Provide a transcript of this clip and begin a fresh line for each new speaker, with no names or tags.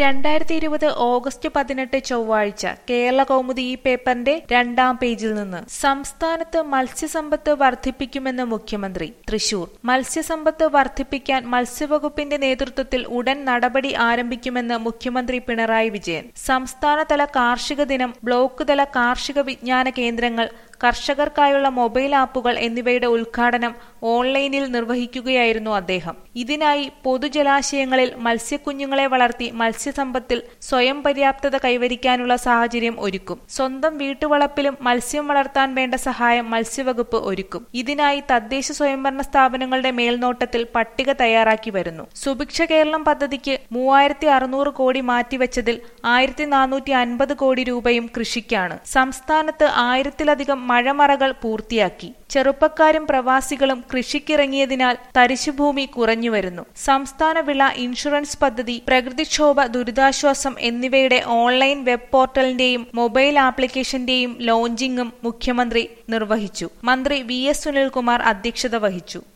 രണ്ടായിരത്തി ഇരുപത് ഓഗസ്റ്റ് പതിനെട്ട് ചൊവ്വാഴ്ച കേരള കൗമുദി ഈ പേപ്പറിന്റെ രണ്ടാം പേജിൽ നിന്ന് സംസ്ഥാനത്ത് മത്സ്യസമ്പത്ത് വർദ്ധിപ്പിക്കുമെന്ന് മുഖ്യമന്ത്രി തൃശൂർ മത്സ്യസമ്പത്ത് വർദ്ധിപ്പിക്കാൻ മത്സ്യവകുപ്പിന്റെ നേതൃത്വത്തിൽ ഉടൻ നടപടി ആരംഭിക്കുമെന്ന് മുഖ്യമന്ത്രി പിണറായി വിജയൻ സംസ്ഥാനതല കാർഷിക ദിനം ബ്ലോക്ക് തല കാർഷിക വിജ്ഞാന കേന്ദ്രങ്ങൾ കർഷകർക്കായുള്ള മൊബൈൽ ആപ്പുകൾ എന്നിവയുടെ ഉദ്ഘാടനം ഓൺലൈനിൽ നിർവഹിക്കുകയായിരുന്നു അദ്ദേഹം ഇതിനായി പൊതുജലാശയങ്ങളിൽ മത്സ്യക്കുഞ്ഞുങ്ങളെ വളർത്തി മത്സ്യസമ്പത്തിൽ സ്വയം പര്യാപ്തത കൈവരിക്കാനുള്ള സാഹചര്യം ഒരുക്കും സ്വന്തം വീട്ടുവളപ്പിലും മത്സ്യം വളർത്താൻ വേണ്ട സഹായം മത്സ്യവകുപ്പ് ഒരുക്കും ഇതിനായി തദ്ദേശ സ്വയംഭരണ സ്ഥാപനങ്ങളുടെ മേൽനോട്ടത്തിൽ പട്ടിക തയ്യാറാക്കി വരുന്നു സുഭിക്ഷ കേരളം പദ്ധതിക്ക് മൂവായിരത്തി അറുന്നൂറ് കോടി മാറ്റിവെച്ചതിൽ ആയിരത്തി നാനൂറ്റി അൻപത് കോടി രൂപയും കൃഷിക്കാണ് സംസ്ഥാനത്ത് ആയിരത്തിലധികം മഴമറകൾ പൂർത്തിയാക്കി ചെറുപ്പക്കാരും പ്രവാസികളും കൃഷിക്കിറങ്ങിയതിനാൽ തരിശുഭൂമി കുറഞ്ഞുവരുന്നു സംസ്ഥാന വിള ഇൻഷുറൻസ് പദ്ധതി പ്രകൃതിക്ഷോഭ ദുരിതാശ്വാസം എന്നിവയുടെ ഓൺലൈൻ വെബ് പോർട്ടലിന്റെയും മൊബൈൽ ആപ്ലിക്കേഷന്റെയും ലോഞ്ചിങ്ങും മുഖ്യമന്ത്രി നിർവഹിച്ചു മന്ത്രി വി എസ് സുനിൽകുമാർ അധ്യക്ഷത വഹിച്ചു